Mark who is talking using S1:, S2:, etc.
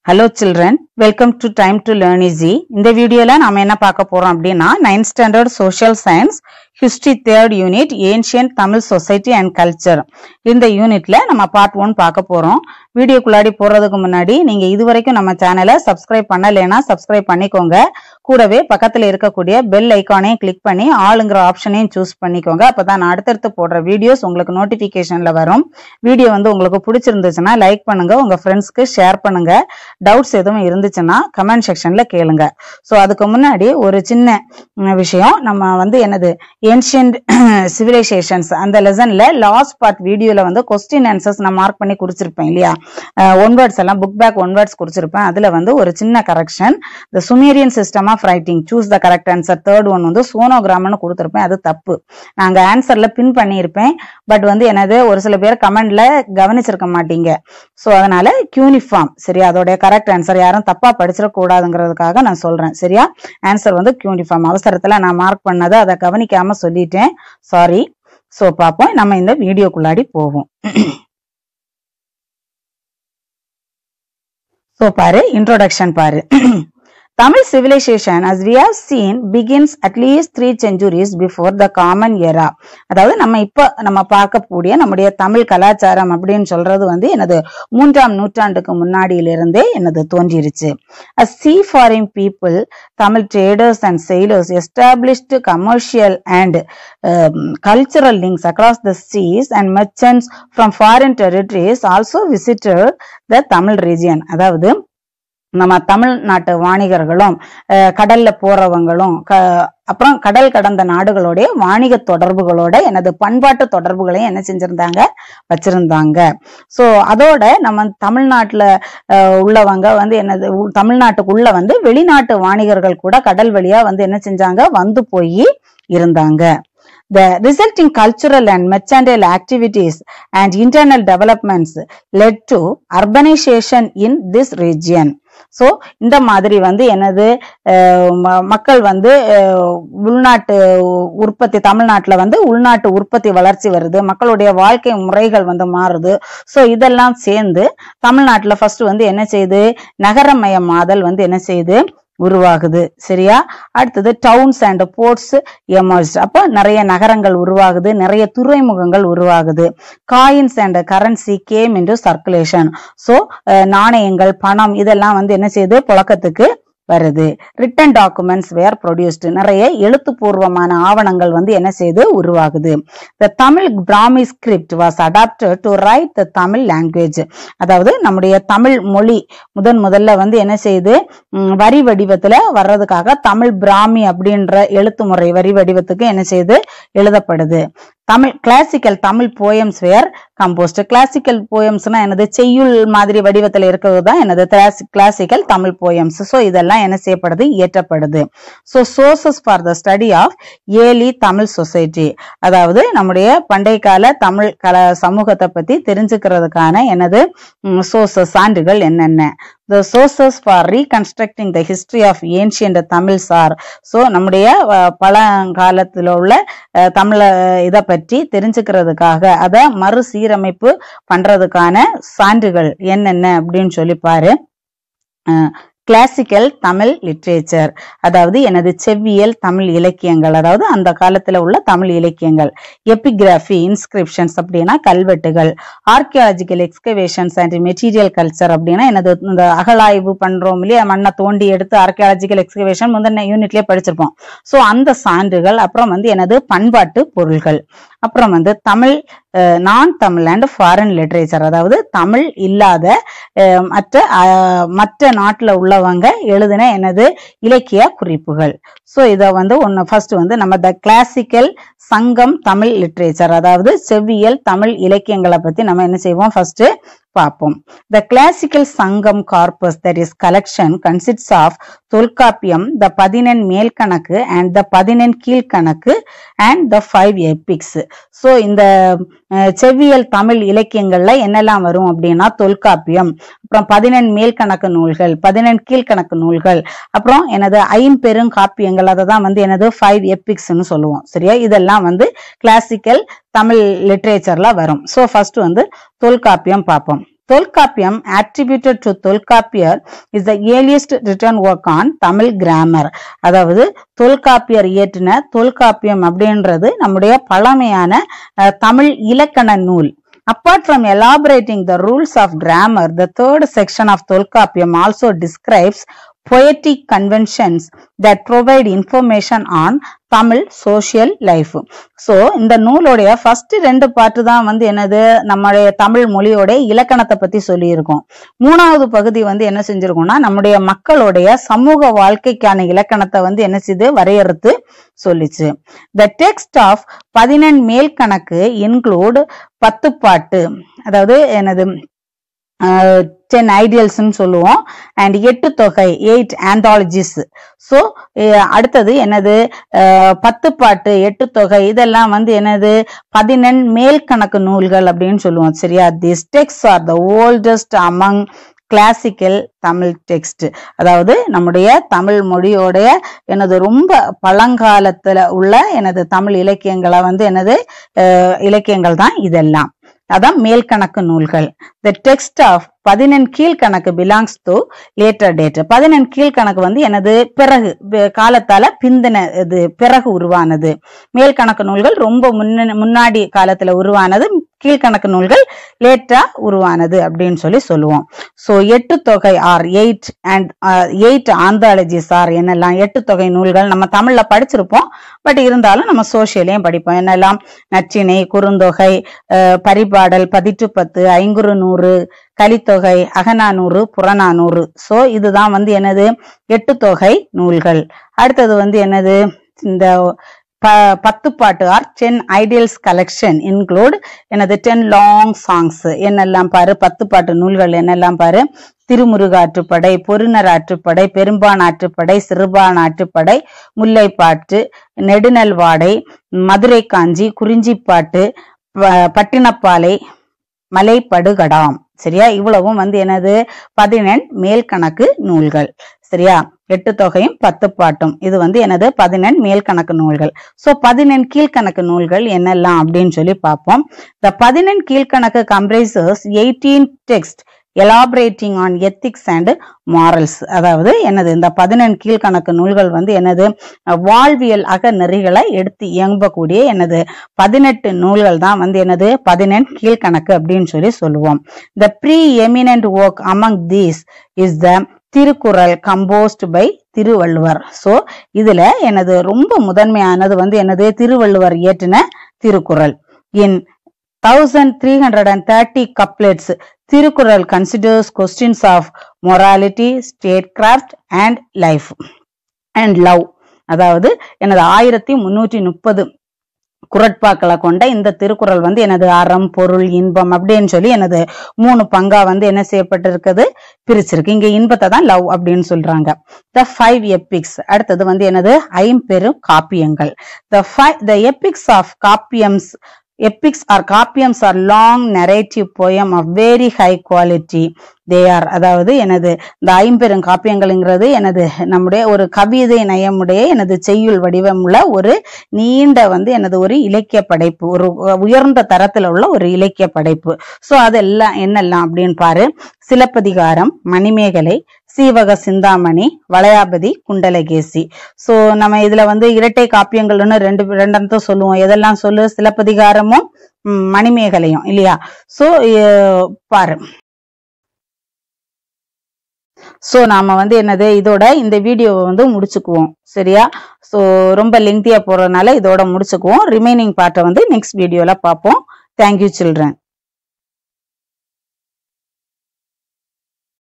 S1: Hello children welcome to time to learn easy இந்த வீடியோல நாம என்ன பார்க்க போறோம் அப்படின்னா ninth standard social science history third unit ancient Tamil society and culture இந்த யூனிட்ல நம்ம பார்ட் ஒன் பார்க்க போறோம் வீடியோக்குள்ளாடி போறதுக்கு முன்னாடி நீங்க இதுவரைக்கும் நம்ம சேனலை சப்ஸ்கிரைப் பண்ணலைன்னா சப்ஸ்கிரைப் பண்ணிக்கோங்க கூடவே பக்கத்துல இருக்கக்கூடிய பெல் ஐக்கானையும் கிளிக் பண்ணி ஆளுங்கிற ஆப்ஷனையும் சூஸ் பண்ணிக்கோங்க அப்பதான் நான் அடுத்தடுத்து போடுற வீடியோஸ் உங்களுக்கு நோட்டிபிகேஷன்ல வரும் வீடியோ வந்து உங்களுக்கு பிடிச்சிருந்துச்சுன்னா லைக் பண்ணுங்க உங்க ஃப்ரெண்ட்ஸ்க்கு ஷேர் பண்ணுங்க டவுட்ஸ் எதுவும் இருந்துச்சுன்னா கமெண்ட் செக்ஷன்ல கேளுங்க ஸோ அதுக்கு முன்னாடி ஒரு சின்ன ம், விஷயம் நம்ம வந்து என்னது ஏன்ஷியன்ட் சிவிலைசேஷன்ஸ் அந்த லெசன்ல லாஸ்ட் பார்ட் வீடியோல வந்து கொஸ்டின் ஆன்சர்ஸ் நான் மார்க் பண்ணி குறிச்சிருப்பேன் இல்லையா ஒன் வேர்ட்ஸ் எல்லாம் புக் பேக் ஒன் வேர்ட்ஸ் குறிச்சிருப்பேன் அதுல வந்து ஒரு சின்ன correction the Sumerian system of writing choose the correct answer third one வந்து சோனோகிராம்னு கொடுத்திருப்பேன் அது தப்பு நாங்க ஆன்சர்ல பின் பண்ணியிருப்பேன் பட் வந்து என்னது ஒரு சில பேர் கமெண்ட்ல கவனிச்சிருக்க மாட்டீங்க ஸோ அதனால கியூனிஃபார்ம் சரியா அதோடைய கரெக்ட் ஆன்சர் யாரும் தப்பா படிச்சிடக்கூடாதுங்கிறதுக்காக நான் சொல்றேன் சரியா ஆன்சர் வந்து கியூனிஃபார்ம் அவசரத்துல நான் மார்க் பண்ணதை அதை கவனிக்காம சொல்லிட்டேன் சாரி ஸோ பார்ப்போம் நம்ம இந்த வீடியோக்குள்ளாடி போவோம் ஸோ பாரு இன்ட்ரோடக்ஷன் பாரு Tamil civilization, as we have seen, begins at least three centuries before the common era. அதாவது நம்ம இப்ப நம்ம பார்க்கக்கூடிய நம்முடைய தமிழ் கலாச்சாரம் அப்படின்னு சொல்றது வந்து எனது மூன்றாம் நூற்றாண்டுக்கு முன்னாடியிலிருந்தே எனது தோன்றிருச்சு A seafaring people, Tamil traders and sailors established commercial and um, cultural links across the seas and merchants from foreign territories also visited the Tamil region. அதாவது நம்ம தமிழ்நாட்டு வாணிகர்களும் அஹ், கடல்ல போறவங்களும் க அப்புறம் கடல் கடந்த நாடுகளுடைய வாணிக தொடர்புகளோட எனது பண்பாட்டு தொடர்புகளையும் என்ன செஞ்சிருந்தாங்க வச்சிருந்தாங்க சோ அதோட நம்ம தமிழ்நாட்டுல அஹ், உள்ளவங்க வந்து என்னது உள்- தமிழ்நாட்டுக்குள்ள வந்து வெளிநாட்டு வாணிகர்கள் கூட கடல் வழியா வந்து என்ன செஞ்சாங்க வந்து போய் இருந்தாங்க The resulting cultural and mercantile activities and internal developments led to urbanization in this region. So இந்த மாதிரி வந்து என்னது அஹ், ம- மக்கள் வந்து அஹ், உள்நாட்டு உற்பத்தி தமிழ்நாட்டுல வந்து உள்நாட்டு உற்பத்தி வளர்ச்சி வருது மக்களுடைய வாழ்க்கை முறைகள் வந்து மாறுது ஸோ இதெல்லாம் சேர்ந்து தமிழ்நாட்டுல ஃபர்ஸ்ட் வந்து என்ன செய்யுது நகரமயமாதல் வந்து என்ன செய்யுது உருவாகுது சரியா அடுத்தது டவுன்ஸ் அண்ட் போர்ட்ஸ் எமர்ஜ் அப்போ நிறைய நகரங்கள் உருவாகுது நிறைய துறைமுகங்கள் உருவாகுது coins and currency came into circulation so நாணயங்கள் பணம் இதெல்லாம் வந்து என்ன செய்யுது புழக்கத்துக்கு வருது ரிட்டன் டாக்குமெண்ட்ஸ் வேர் ப்ரொடியூஸ்டு நிறைய எழுத்துப்பூர்வமான ஆவணங்கள் வந்து என்ன செய்யுது உருவாகுது the Tamil Brahmi script was adapted to write the Tamil language அதாவது நம்முடைய தமிழ் மொழி முதன் முதல்ல வந்து என்ன செய்யுது ம், வரி வடிவத்துல வர்றதுக்காக தமிழ் பிராமி அப்படின்ற எழுத்து முறை வரி வடிவத்துக்கு என்ன செய்யுது எழுதப்படுது Tamil classical Tamil poems were composed classical போயம்ஸ்னா என்னது செய்யுள் மாதிரி வடிவத்துல இருக்கிறது தான் என்னது கிளாசிக்கல் தமிழ் போயம்ஸ் ஸோ இதெல்லாம் என்ன செய்யப்படுது இயற்றப்படுது so sources for the study of early Tamil society அதாவது நம்முடைய பண்டைய கால தமிழ் கல சமூகத்தை பத்தி தெரிஞ்சுக்கிறதுக்கான எனது சோர்சஸ் சான்றுகள் என்னென்ன the sources for reconstructing the history of ancient Tamil sir so நம்முடைய அஹ், பழங்காலத்துல உள்ள அஹ், தமிழ இதை பற்றி தெரிஞ்சுக்கிறதுக்காக அதை மறுசீரமைப்பு பண்றதுக்கான சான்றுகள் என்னென்ன அப்படின்னு சொல்லி பாரு கிளாசிக்கல் தமிழ் லிட்ரேச்சர் அதாவது எனது செவ்வியல் தமிழ் இலக்கியங்கள் அதாவது அந்த காலத்துல உள்ள தமிழ் இலக்கியங்கள் எபிகிராஃபி இன்ஸ்கிரிப்ஷன்ஸ் அப்படின்னா கல்வெட்டுகள் archaeological excavations and material culture அப்படின்னா எனது இந்த அகழாய்வு பண்றோம் இல்லையா மண்ணை தோண்டி எடுத்து ஆர்கியாலஜிக்கல் எக்ஸ்கவேஷன் முந்தின யூனிட்லயே படிச்சிருப்போம் ஸோ அந்த சான்றுகள் அப்புறம் வந்து எனது பண்பாட்டு பொருள்கள் அப்புறம் வந்து தமிழ் நான் தமிழ் அண்ட் ஃபாரின் லிட்ரேச்சர் அதாவது தமிழ் இல்லாத அஹ், மற்ற அஹ், மற்ற நாட்டுல உள்ளவங்க எழுதின எனது இலக்கிய குறிப்புகள் ஸோ இதை வந்து ஒன்று ஃபர்ஸ்ட் வந்து நம்ம த கிளாசிக்கல் சங்கம் தமிழ் லிட்ரேச்சர் அதாவது செவ்வியல் தமிழ் இலக்கியங்களை பத்தி நம்ம என்ன செய்வோம் ஃபர்ஸ்ட் பார்ப்போம் the classical Sangam corpus that is collection consist of Tolkappiyam the Pathinen Melkanakku and the Pathinen Kilkanakku and the five epics so இந்த அஹ், செவ்வியல் தமிழ் இலக்கியங்கள்ல என்னெல்லாம் வரும் அப்படின்னா தொல்காப்பியம் அப்புறம் பதினெண் மேல்கணக்கு நூல்கள் பதினெண் கீழ்கணக்கு நூல்கள் அப்புறம் எனது ஐம்பெருங்காப்பியங்கள் அதை தான் வந்து எனது ஃபைவ் எபிக்ஸ்னு சொல்லுவோம் சரியா இதெல்லாம் வந்து கிளாசிக்கல் தமிழ் லிட்ரேச்சர்ல வரும் ஸோ ஃபர்ஸ்ட் வந்து தொல்காப்பியம் பார்ப்போம் Tolkappiyam attributed to Tolkappiyar is the earliest written work on Tamil grammar அதாவது தொல்காப்பியர் இயற்றின தொல்காப்பியம் அப்படின்றது நம்முடைய பழமையான அஹ், தமிழ் இலக்கண நூல் Apart from elaborating the rules of grammar, the third section of Tolkappiyam also describes poetic conventions that provide information on Tamil social life so இந்த நூலோடைய first ரெண்டு பாட்டு தான் வந்து என்னது நம்மளுடைய தமிழ் மொழியோட இலக்கணத்தை பத்தி சொல்லியிருக்கோம் மூணாவது பகுதி வந்து என்ன செஞ்சிருக்கோம்னா நம்முடைய மக்களுடைய சமூக வாழ்க்கைக்கான இலக்கணத்தை வந்து என்ன செய்து வரையறுத்து சொல்லிச்சு த டெக்ஸ்ட் ஆஃப் பதினெண் மேல் கணக்கு இன்க்ளூட் பத்து பாட்டு அதாவது எனது டென் ஐடியல்ஸ்னு சொல்லுவோம் அண்ட் எட்டு தொகை எயிட் ஆந்தாலஜிஸ் ஸோ அடுத்தது என்னது அஹ், பத்து பாட்டு எட்டு தொகை இதெல்லாம் வந்து என்னது பதினெண் மேல் கணக்கு நூல்கள் அப்படின்னு சொல்லுவோம் சரியா this text are the oldest among classical Tamil text அதாவது நம்முடைய தமிழ் மொழியோடைய எனது ரொம்ப பழங்காலத்துல உள்ள எனது தமிழ் இலக்கியங்களை வந்து எனது அஹ், இலக்கியங்கள் தான் இதெல்லாம் அதான் மேல்கணக்கு நூல்கள் த டெக்ஸ்ட் ஆஃப் பதினெண் கீழ்கணக்கு பிலாங்ஸ் டு லேட்டர் டேட் பதினெண் கீழ்கணக்கு வந்து எனது பிறகு வே- காலத்தால பிந்தின இது பிறகு உருவானது மேல்கணக்கு நூல்கள் ரொம்ப முன்ன முன்னாடி காலத்துல உருவானது கீழ்கணக்கு நூல்கள் லேட்டா உருவானது அப்படின்னு சொல்லி சொல்லுவோம் so Ettuthogai are eight and eight anthologies are என்னெல்லாம் எட்டு தொகை நூல்கள் நம்ம தமிழ்ல படிச்சிருப்போம் பட் இருந்தாலும் நம்ம சோசியலையும் படிப்போம் என்னெல்லாம் நச்சினை குறுந்தொகை அஹ், பரிபாடல் பதிற்றுப்பத்து ஐங்குறு நூறு கலித்தொகை அகநானூறு புறநானூறு சோ இதுதான் வந்து என்னது எட்டு தொகை நூல்கள் அடுத்தது வந்து என்னது இந்த ப Pathupattu are ten idylls collection include எனது டென் லாங் சாங்ஸ் என்னெல்லாம் பாரு பத்து பாட்டு நூல்கள் என்னெல்லாம் பாரு திருமுருகாற்றுப்படை பொருநர் ஆற்றுப்படை பெரும்பான் ஆற்றுப்படை சிறுபான் ஆற்றுப்படை முல்லைப்பாட்டு நெடுநல்வாடை மதுரை காஞ்சி குறிஞ்சிப்பாட்டு ப- பட்டினப்பாலை மலைப்படுகடாம் சரியா இவ்வளவும் வந்து என்னது பதினெண் மேல்கணக்கு நூல்கள் சரியா எட்டு தொகையும் பத்து பாட்டும் இது வந்து எனது பதினெண் மேல்கணக்கு நூல்கள் சோ பதினெண் கீழ்கணக்கு நூல்கள் என்னெல்லாம் அப்படின்னு சொல்லி பார்ப்போம் the Pathinen Kilkanakku comprises eighteen text elaborating on ethics and morals அதாவது என்னது இந்த பதினெண் கீழ்கணக்கு நூல்கள் வந்து என்னது அஹ், வாழ்வியல் அகநெறிகளை எடுத்து இயங்கக்கூடிய என்னது பதினெட்டு நூல்கள் தான் வந்து என்னது பதினெண் கீழ்கணக்கு அப்படின்னு சொல்லி சொல்லுவோம் the pre eminent work among these is the Thirukkural composed by Thiruvalluvar so இதுல எனது ரொம்ப முதன்மையானது வந்து என்னது திருவள்ளுவர் இயற்றின Thirukkural in thousand three hundred and thirty couplets Thirukkural considers questions of morality statecraft and life and love அதாவது எனது ஆயிரத்தி முன்னூற்றி முப்பது குரட்பாக்களை கொண்ட இந்த திருக்குறள் வந்து எனது அறம் பொருள் இன்பம் அப்படின்னு சொல்லி எனது மூணு பங்கா வந்து என்ன செய்யப்பட்டிருக்குது பிரிச்சிருக்கு இங்க இன்பத்தை தான் லவ் அப்படின்னு சொல்றாங்க த ஃபைவ் எப்பிக்ஸ் அடுத்தது வந்து எனது Aimperum Kappiyangal the five the epics of kappiyams epics are kappiyams are long narrative poem of very high quality they are அதாவது எனது இந்த ஐம்பெரும் காப்பியங்கள்ங்கிறது எனது நம்முடைய ஒரு கவிதை நயமுடைய எனது செய்யுள் வடிவமுள்ள ஒரு நீண்ட வந்து எனது ஒரு இலக்கிய படைப்பு ஒரு உயர்ந்த தரத்துல உள்ள ஒரு இலக்கிய படைப்பு சோ அதெல்லாம் என்னெல்லாம் அப்படின்னு பாரு சிலப்பதிகாரம் மணிமேகலை சீவக சிந்தாமணி வளையாபதி குண்டலகேசி சோ நம்ம இதுல வந்து இரட்டை காப்பியங்கள்னு ரெண்டு ரெண்டத்தை சொல்லுவோம் எதெல்லாம் சொல்லு சிலப்பதிகாரமும் ம், மணிமேகலையும் இல்லையா சோ பாரு சோ நாம வந்து என்னது இதோட இந்த வீடியோவை வந்து முடிச்சுக்குவோம் சரியா சோ ரொம்ப லெங்தியா போறதுனால இதோட முடிச்சுக்குவோம் ரிமைனிங் பார்ட்டை வந்து நெக்ஸ்ட் வீடியோல பார்ப்போம் தேங்க்யூ சில்ட்ரன்